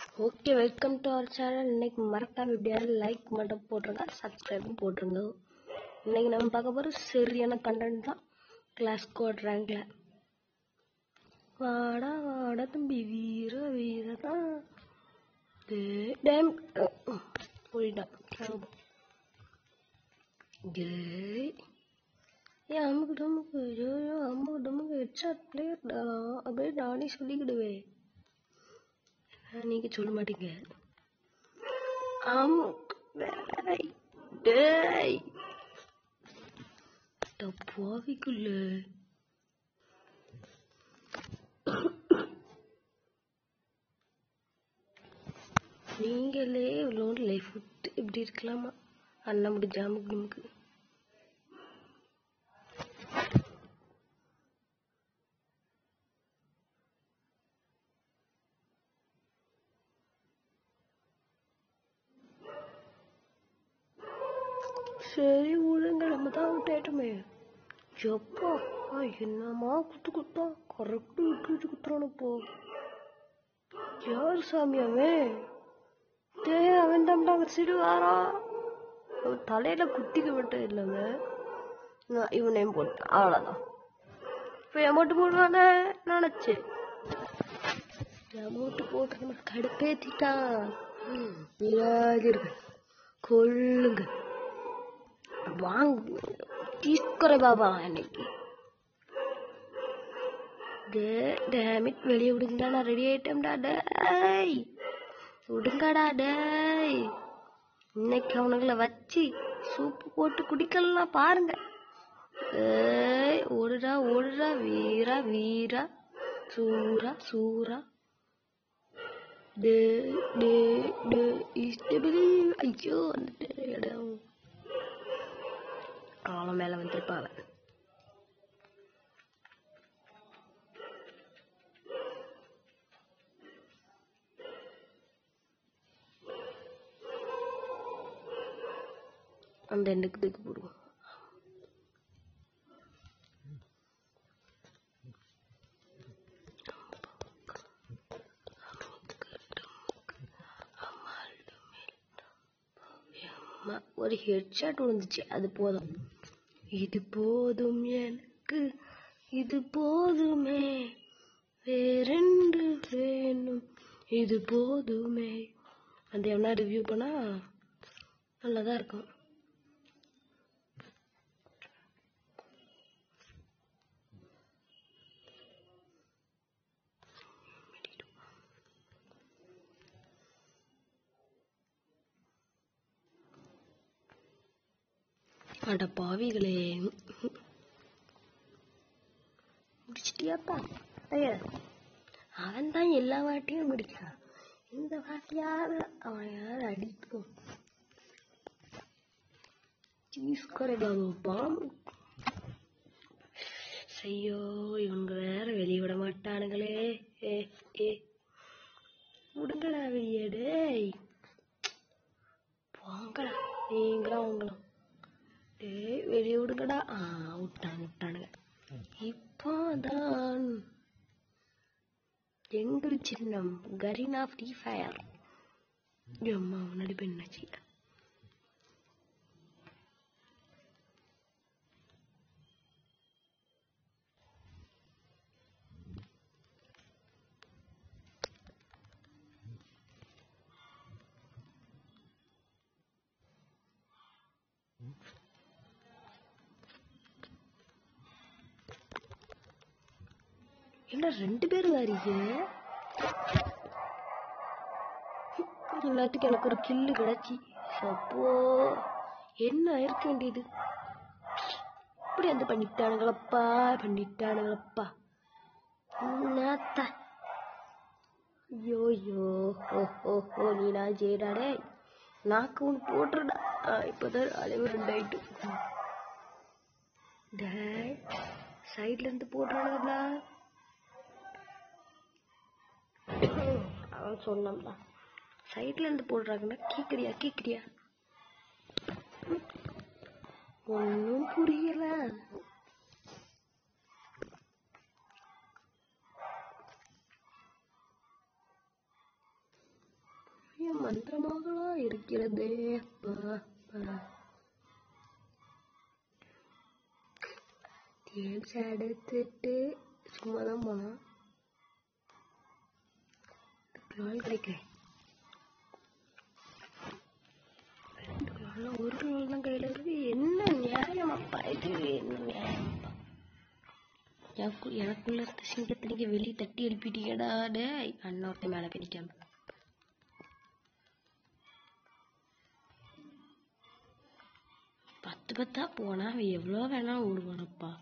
Okay welcome to our channel இன்னைக்கு மறக்காம எப்படியாவது லைக் மட்டும் போட்டுருங்க சப்ஸ்கிரைபும் போட்டுருங்க இன்னைக்கு நம்ம பார்க்க போகிற சரியான கண்டென்ட் தான் கிளாஸ் கோட் ரேங்கில் வாடா வாடா தம்பி வீர வீர தான் டேம் போயிட்டான் ஜெய் ஏ அமுக்கு டமுக்கு ஐயோ அமுக்கு டமுக்கு ஹெட்ஷாட் பிளேயர்டா அப்படியே நானே சொல்லிக்கிடுவேன் நீங்க சொல்ல மாட்டீங்க அமுக்கு டேய் டேய் போவிக்குள்ள நீங்களே லோன் லைஃப் விட்டு இப்படி இருக்கலாமா அண்ணன் முடிஞ்ச அமுக்கு நமக்கு சரி விடுங்க நம்ம தான் விட்டேட்டுமே எப்பா ஆ, என்னம்மா குத்து குத்தா கரெக்டு விட்டு வச்சு குத்துறானப்போ யார் சாமி அவன் டே அவன் தம்பா அவர் சிறு வாரா அவன் தலையில குத்திக்க மட்டும் இல்லைங்க நான் இவனையும் போட்டேன் அவ்வளோதான் இப்போ அமௌண்ட் போடுவானே நினச்சேன் அமௌண்ட் போட்டு நம்ம கடுப்பேத்திட்டான் இருக்கு கொள்ளுங்க வாங்க தீஸ்கர பாபா இன்னைக்கு டேமிட் வெளியே விடுங்கடா நான் ரெடி ஆயிட்டேன்டா டேய் விடுங்கடா டேய் இன்னைக்கு அவனுங்களை வச்சு சூப்பு போட்டு குடிக்கலாம் பாருங்க ஏய் ஓடுடா ஓடுடா வீரா வீரா சூரா சூரா டே டே டே இஷ்டபடி ஐயோ அந்த இடம் அவன் மேல வந்திருப்பான் அவன் அந்த எண்டுக்கு தூக்கி போடுவோம் அம்மா, ஒரு ஹெட்ஷாட் விழுந்துச்சு அது போதும் இது போதும் எனக்கு இது போதுமே வேறென்று வேணும் இது போதுமே அந்த எவனா ரிவ்யூ பண்ணா நல்லதா இருக்கும் அட பாவிகளே முடிச்சிட்டியாப்பா ஐயா அவன் தான் எல்லா வாட்டியும் முடிக்கிறான் இந்த வாட்டியாவது அவன் யார் அடிக்கும் சீஸ்கரை பாபு பாம்பு ஐயோ இவங்க வேற வெளிய விட மாட்டானுங்களே ஏ ஏ விடுங்கடா வெளியே டேய் போங்கடா நீங்களும் அவங்களும் டேய் வெளியே விடுங்கடா ஆ விட்டாங்க விட்டானுங்க இப்போதான் எங்கள் சின்னம் கரீனா ஃப்ரீ ஃபயர் அம்மா முன்னாடி போய் என்னாச்சு என்ன ரெண்டு பேரும் வரீங்க எல்லாத்துக்கும் எனக்கு ஒரு கில்லு கிடைச்சி அப்போ என்ன இருக்க வேண்டியது இப்படி வந்து பண்ணிட்டானுங்களப்பா பண்ணிட்டானுங்களப்பா என்னத்தா ஐயோ ஐயோ ஓ ஓ ஓ நீ நான் ஜெயடாடே நாக்கு ஒன்று போட்டுருடா ஆ, இப்போதான் அளவு ரெண்டாயிட்டு டேய் சைட்ல இருந்து போடுறானுங்களா அவன் சொன்னான்டா சைட்ல இருந்து போடுறாங்கன்னா கேக்குறியா கேக்குறியா ஒன்றும் புரியல மந்திரமாகலா இருக்கிறதே அப்பா, அப்பா. கேம்ஸ் எடுத்துட்டு சும்மா தான் போனோம் நாள் கிடைக்கிறேன் ரெண்டு நாள் ஒரு நாள் தான் கையில் இருக்கு என்ன நியாயம் அப்பா இது என்ன நியாயம் அப்பா எனக்கு எனக்குள்ள இருந்த சிங்கத்தை நீங்க வெளியே தட்டி எழுப்பிட்டீங்கடா டேய் அண்ணொருத்த மேல பிடிக்காம பத்து பத்தா போனா அவன் எவ்வளோ வேணா ஓடுவானப்பா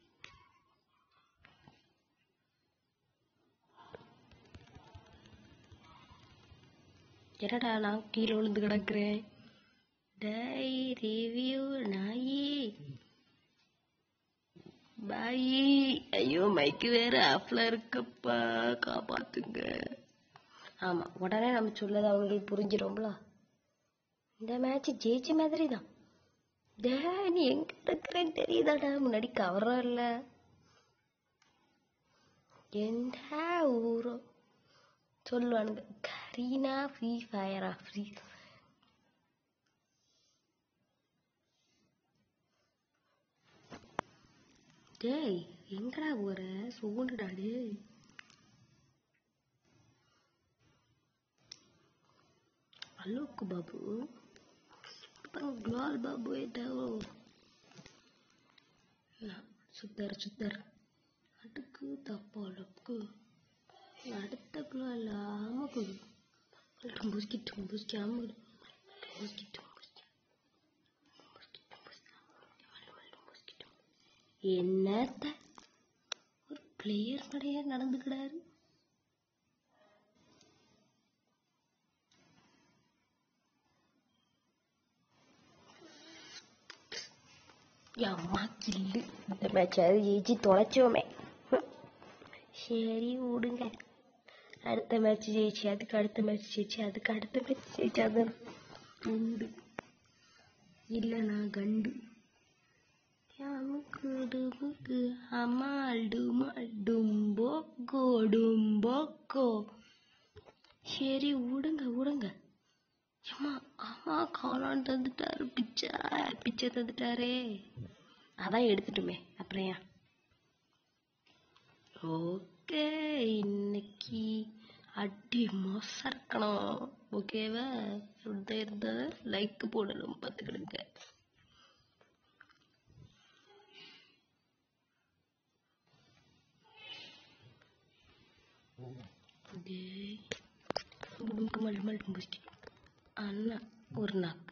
என்னடா நான் கீழே விழுந்து கிடக்குறேன் டேய் ரிவ்யூ நாயி பாய் ஐயோ மைக்கு வேற ஆஃப்ல இருக்கப்பா காப்பாத்துங்க ஆமா உடனே நம்ம சொல்லது அவங்களுக்கு புரிஞ்சிடும்ல இந்த மேட்ச் ஜெயிச்ச மாதிரி தான் டே நீ எங்க இருக்கிறேன்னு தெரியுதாடா முன்னாடி கவரம் இல்ல எந்த ஊரோ சொல்லுவானுங்க கரீனா ஃப்ரீ ஃபயரா ஃப்ரீ டேய் எங்கடா போற சோண்டுடா டேய் அலோக்கு பாபு குலால் பாபு ஏட்டாவோ சுத்தர் சுத்தர் அடுக்கு தப்பாலக்கு அடுத்த குலால் ஆமக்கு டும்புஸ்கி டும்புஸ்கி ஆமக்கு டும்புஸ்கி டும்புஸ்கி என்னத்த ஒரு பிளேயர் படையா நடந்துக்கிறாரு அம்மா கில்லு இந்த மேட்ச் அது ஜெயிச்சு தொலைச்சோமே சரி விடுங்க அடுத்த மேட்ச் ஜெயிச்சு அதுக்கு அடுத்த மேட்ச் ஜெயிச்சு அதுக்கு அடுத்த மேட்ச் ஜெயிச்சு அது உண்டு இல்லை நான் கண்டு நமக்கு டுமுக்கு அமால் டுமால் டும்போக்கோ டும்போக்கோ சரி விடுங்க விடுங்க அம்மா அம்மா காளான் தந்துட்டாரு பிச்சை பிச்சை தந்துட்டாரே அதான் எடுத்துட்டுமே அப்புறம் ஏன் ஓகே இன்னைக்கு அடி மோசம் இருக்கணும் ஓகேவா இருந்தா இருந்தா லைக் போடணும் பார்த்துக்கிடுங்க முடுமுக்கு மல் மல் முஸ்டி அண்ணா ஒரு நாக்கு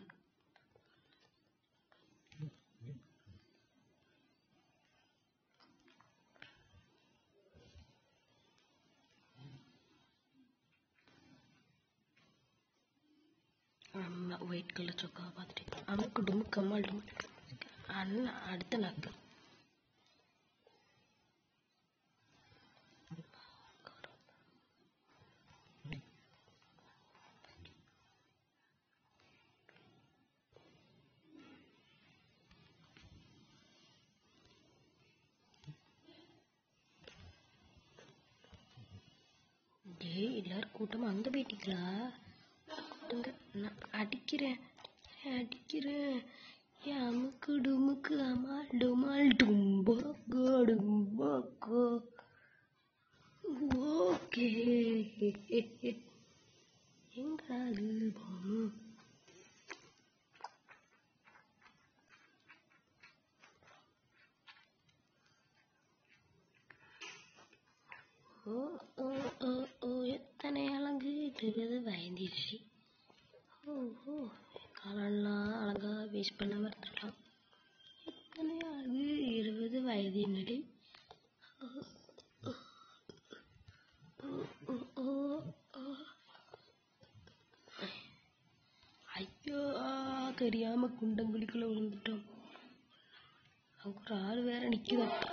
அம்மா ஒயிட் கலர் சொக்கா பார்த்துட்டு அமுக்கு டுமுக்கு அம்மாள் டுமுக்கு அண்ணா அடுத்த நாக்கு டேய் எல்லாரும் கூட்டமா அங்க போயிட்டீங்களா கூட்டுங்க நான் அடிக்கிறேன் அடிக்கிறேன் ஏன் அமுக்கு டுமுக்கு அமால் டுமால் டும்போக்கோ டும்போக்கோ ஓகே எங்காலு போகணும் ஓ ஓ ஓ ஓ எத்தனை அழகு இருபது பயந்துருச்சு ஓ ஓ காலெல்லாம் அழகா வேஸ்ட் பண்ணாம இருந்துடலாம் எத்தனை அழகு இருபது வயது என்னடி ஓ ஓ ஓ ஓ ஓ ஐயோ ஆ, தெரியாம குண்டங்குழிக்குள்ள விழுந்துட்டோம் அங்க ஒரு ஆள் வேற நிக்குதாப்பா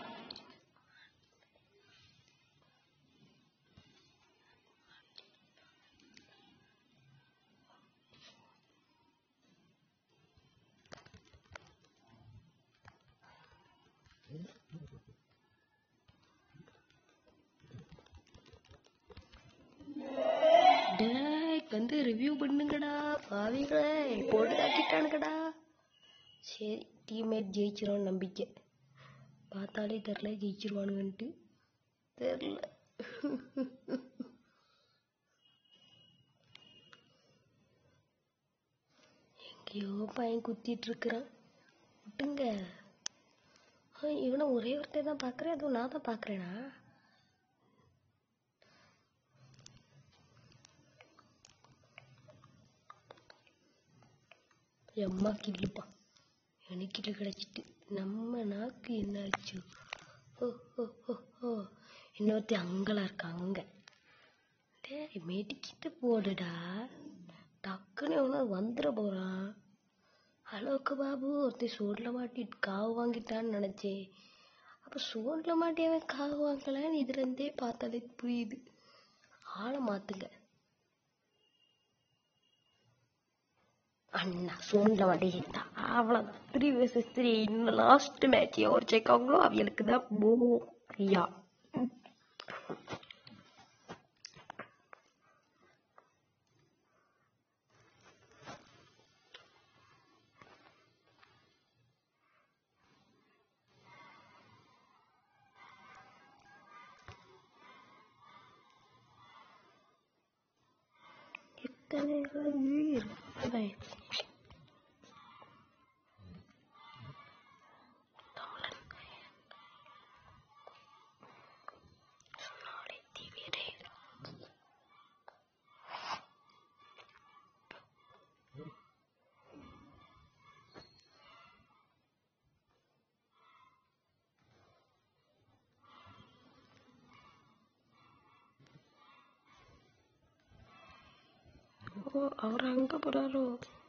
டேய் வந்து ரிவ்யூ பண்ணுங்கடா பாவிகளே போட்டு தாக்கிட்டானுங்கடா சரி டீம்மேட் ஜெயிச்சிரும் நம்பிக்கை பார்த்தாலே தெரில ஜெயிச்சிருவானுங்கன்ட்டு தெரில எங்கேயோ பையன் குத்திட்டு இருக்கிறான் விட்டுங்க ஆ, இவனை ஒரே ஒருத்தர் தான் பார்க்குறேன் அதுவும் நான் தான் பார்க்குறேனா எம்மா கில்லுப்பா எனக்கு கில்லு கிடச்சிட்டு நம்ம நாக்கு என்னாச்சு ஓ ஓ ஓ ஓ இன்னொருத்தி அங்கெல்லாம் இருக்கா அங்க டேய் மெடிக்கிட்டு போடுடா டக்குன்னு எவனோ வந்துட போறான் ஹலோக்கு பாபு ஒருத்தி சோர்ல மாட்டிட்டு காவு வாங்கிட்டான்னு நினைச்சேன் அப்ப சோர்ல மாட்டி அவன் காவு வாங்கலான்னு இதுல இருந்தே பார்த்தாலே புரியுது ஆளை மாத்துங்க அண்ணா சோன்ல மாட்டிக்கிட்டா அவ்வளோதான் த்ரீ வர்சஸ் த்ரீ இன்னும் லாஸ்ட் மேட்ச் எவர் ஜெயிக்காங்களோ அவங்களுக்கு தான் போ ஐயா எத்தனை உயிர் அவன் தமிழன் சொன்னாலே தீவிரே ஓ அவர் அங்க போறாரோ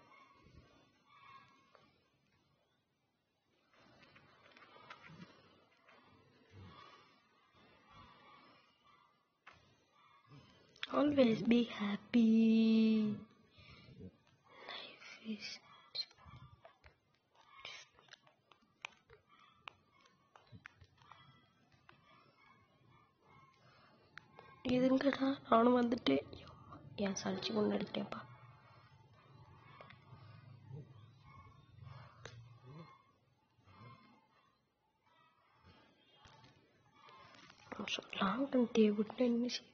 Always be happy. Life is இதுங்கடா நானும் வந்துட்டு ஏன் சளிச்சு கொண்டு அடிக்கிறேன்ப்பா லாங் டன் தேவைப்பட்டு என்ன செய்ய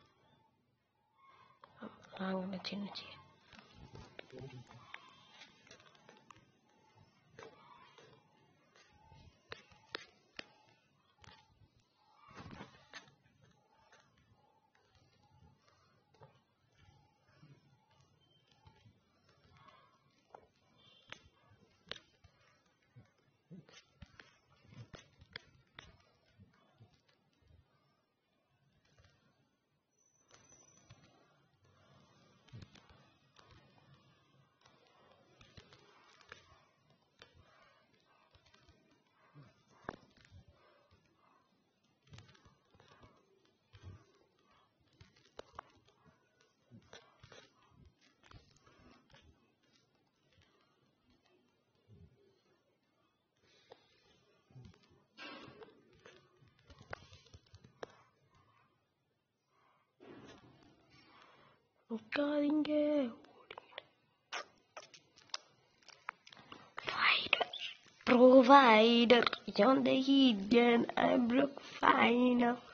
லாங் டன் சின்ன செய்ய உட்காதீங்க Provider, you're the hidden, I broke fine.